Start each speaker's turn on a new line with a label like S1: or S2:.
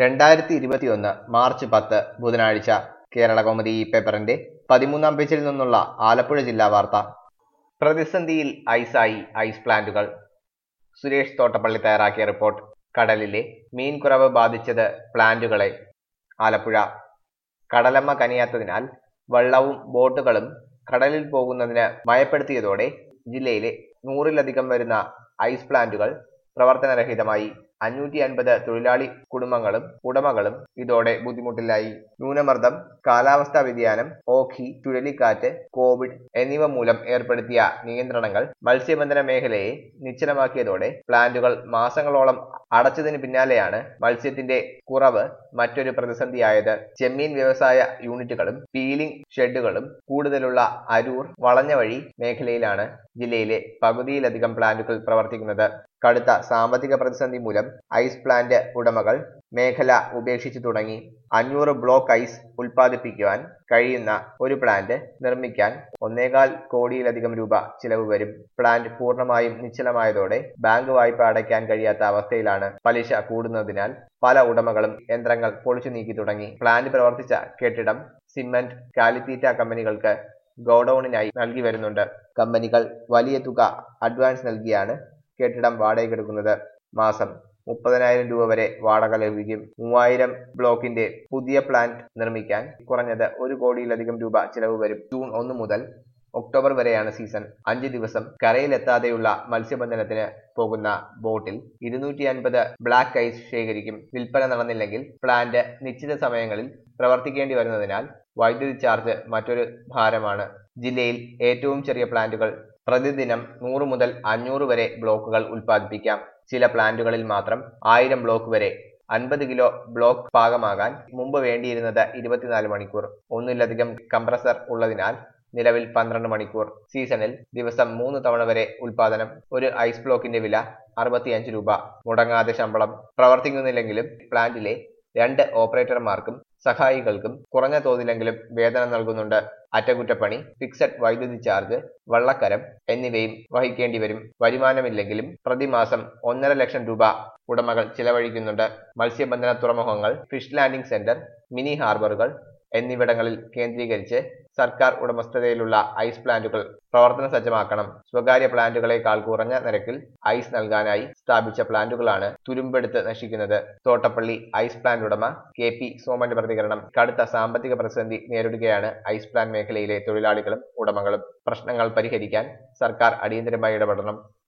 S1: രണ്ടായിരത്തി ഇരുപത്തിയൊന്ന് മാർച്ച് പത്ത് ബുധനാഴ്ച കേരള കൗമുദി ഈ പേപ്പറിന്റെ പതിമൂന്നാം പേജിൽ നിന്നുള്ള ആലപ്പുഴ ജില്ലാ വാർത്ത പ്രതിസന്ധിയിൽ ഐസായി ഐസ് പ്ലാന്റുകൾ സുരേഷ് തോട്ടപ്പള്ളി തയ്യാറാക്കിയ റിപ്പോർട്ട് കടലിലെ മീൻ കുറവ് ബാധിച്ചത് പ്ലാന്റുകളെ ആലപ്പുഴ കടലമ്മ കനിയാത്തതിനാൽ വള്ളവും ബോട്ടുകളും കടലിൽ പോകുന്നതിന് മയപ്പെടുത്തിയതോടെ ജില്ലയിലെ നൂറിലധികം വരുന്ന ഐസ് പ്ലാന്റുകൾ പ്രവർത്തനരഹിതമായി അഞ്ഞൂറ്റി അൻപത് തൊഴിലാളി കുടുംബങ്ങളും ഉടമകളും ഇതോടെ ബുദ്ധിമുട്ടിലായി ന്യൂനമർദ്ദം കാലാവസ്ഥാ വ്യതിയാനം ഓഖി ചുഴലിക്കാറ്റ് കോവിഡ് എന്നിവ മൂലം ഏർപ്പെടുത്തിയ നിയന്ത്രണങ്ങൾ മത്സ്യബന്ധന മേഖലയെ നിശ്ചലമാക്കിയതോടെ പ്ലാന്റുകൾ മാസങ്ങളോളം അടച്ചതിന് പിന്നാലെയാണ് മത്സ്യത്തിന്റെ കുറവ് മറ്റൊരു പ്രതിസന്ധിയായത് ചെമ്മീൻ വ്യവസായ യൂണിറ്റുകളും പീലിംഗ് ഷെഡുകളും കൂടുതലുള്ള അരൂർ വളഞ്ഞവഴി മേഖലയിലാണ് ജില്ലയിലെ പകുതിയിലധികം പ്ലാന്റുകൾ പ്രവർത്തിക്കുന്നത് കടുത്ത സാമ്പത്തിക പ്രതിസന്ധി മൂലം ഐസ് പ്ലാന്റ് ഉടമകൾ മേഖല ഉപേക്ഷിച്ചു തുടങ്ങി അഞ്ഞൂറ് ബ്ലോക്ക് ഐസ് ഉൽപ്പാദിപ്പിക്കുവാൻ കഴിയുന്ന ഒരു പ്ലാന്റ് നിർമ്മിക്കാൻ ഒന്നേകാൽ കോടിയിലധികം രൂപ ചിലവ് വരും പ്ലാന്റ് പൂർണ്ണമായും നിശ്ചലമായതോടെ ബാങ്ക് വായ്പ അടയ്ക്കാൻ കഴിയാത്ത അവസ്ഥയിലാണ് പലിശ കൂടുന്നതിനാൽ പല ഉടമകളും യന്ത്രങ്ങൾ പൊളിച്ചു നീക്കി തുടങ്ങി പ്ലാന്റ് പ്രവർത്തിച്ച കെട്ടിടം സിമന്റ് കാലിത്തീറ്റ കമ്പനികൾക്ക് ഗോഡൌണിനായി നൽകി വരുന്നുണ്ട് കമ്പനികൾ വലിയ തുക അഡ്വാൻസ് നൽകിയാണ് കെട്ടിടം വാടകയ്ക്കെടുക്കുന്നത് മാസം മുപ്പതിനായിരം രൂപ വരെ വാടക ലഭിക്കും മൂവായിരം ബ്ലോക്കിന്റെ പുതിയ പ്ലാന്റ് നിർമ്മിക്കാൻ കുറഞ്ഞത് ഒരു കോടിയിലധികം രൂപ ചിലവ് വരും ജൂൺ ഒന്ന് മുതൽ ഒക്ടോബർ വരെയാണ് സീസൺ അഞ്ച് ദിവസം കരയിലെത്താതെയുള്ള മത്സ്യബന്ധനത്തിന് പോകുന്ന ബോട്ടിൽ ഇരുന്നൂറ്റി അൻപത് ബ്ലാക്ക് ഐസ് ശേഖരിക്കും വിൽപ്പന നടന്നില്ലെങ്കിൽ പ്ലാന്റ് നിശ്ചിത സമയങ്ങളിൽ പ്രവർത്തിക്കേണ്ടി വരുന്നതിനാൽ വൈദ്യുതി ചാർജ് മറ്റൊരു ഭാരമാണ് ജില്ലയിൽ ഏറ്റവും ചെറിയ പ്ലാന്റുകൾ പ്രതിദിനം നൂറ് മുതൽ അഞ്ഞൂറ് വരെ ബ്ലോക്കുകൾ ഉൽപ്പാദിപ്പിക്കാം ചില പ്ലാന്റുകളിൽ മാത്രം ആയിരം ബ്ലോക്ക് വരെ അൻപത് കിലോ ബ്ലോക്ക് പാകമാകാൻ മുമ്പ് വേണ്ടിയിരുന്നത് ഇരുപത്തിനാല് മണിക്കൂർ ഒന്നിലധികം കംപ്രസർ ഉള്ളതിനാൽ നിലവിൽ പന്ത്രണ്ട് മണിക്കൂർ സീസണിൽ ദിവസം മൂന്ന് തവണ വരെ ഉൽപാദനം ഒരു ഐസ് ബ്ലോക്കിന്റെ വില അറുപത്തിയഞ്ച് രൂപ മുടങ്ങാതെ ശമ്പളം പ്രവർത്തിക്കുന്നില്ലെങ്കിലും പ്ലാന്റിലെ രണ്ട് ഓപ്പറേറ്റർമാർക്കും സഹായികൾക്കും കുറഞ്ഞ തോതിലെങ്കിലും വേതനം നൽകുന്നുണ്ട് അറ്റകുറ്റപ്പണി ഫിക്സഡ് വൈദ്യുതി ചാർജ് വള്ളക്കരം എന്നിവയും വഹിക്കേണ്ടി വരും വരുമാനമില്ലെങ്കിലും പ്രതിമാസം ഒന്നര ലക്ഷം രൂപ ഉടമകൾ ചിലവഴിക്കുന്നുണ്ട് മത്സ്യബന്ധന തുറമുഖങ്ങൾ ഫിഷ് ലാൻഡിംഗ് സെന്റർ മിനി ഹാർബറുകൾ എന്നിവിടങ്ങളിൽ കേന്ദ്രീകരിച്ച് സർക്കാർ ഉടമസ്ഥതയിലുള്ള ഐസ് പ്ലാന്റുകൾ പ്രവർത്തന സജ്ജമാക്കണം സ്വകാര്യ പ്ലാന്റുകളെക്കാൾ കുറഞ്ഞ നിരക്കിൽ ഐസ് നൽകാനായി സ്ഥാപിച്ച പ്ലാന്റുകളാണ് തുരുമ്പെടുത്ത് നശിക്കുന്നത് തോട്ടപ്പള്ളി ഐസ് പ്ലാന്റ് ഉടമ കെ പി സോമന്റെ പ്രതികരണം കടുത്ത സാമ്പത്തിക പ്രതിസന്ധി നേരിടുകയാണ് ഐസ് പ്ലാന്റ് മേഖലയിലെ തൊഴിലാളികളും ഉടമകളും പ്രശ്നങ്ങൾ പരിഹരിക്കാൻ സർക്കാർ അടിയന്തരമായി ഇടപെടണം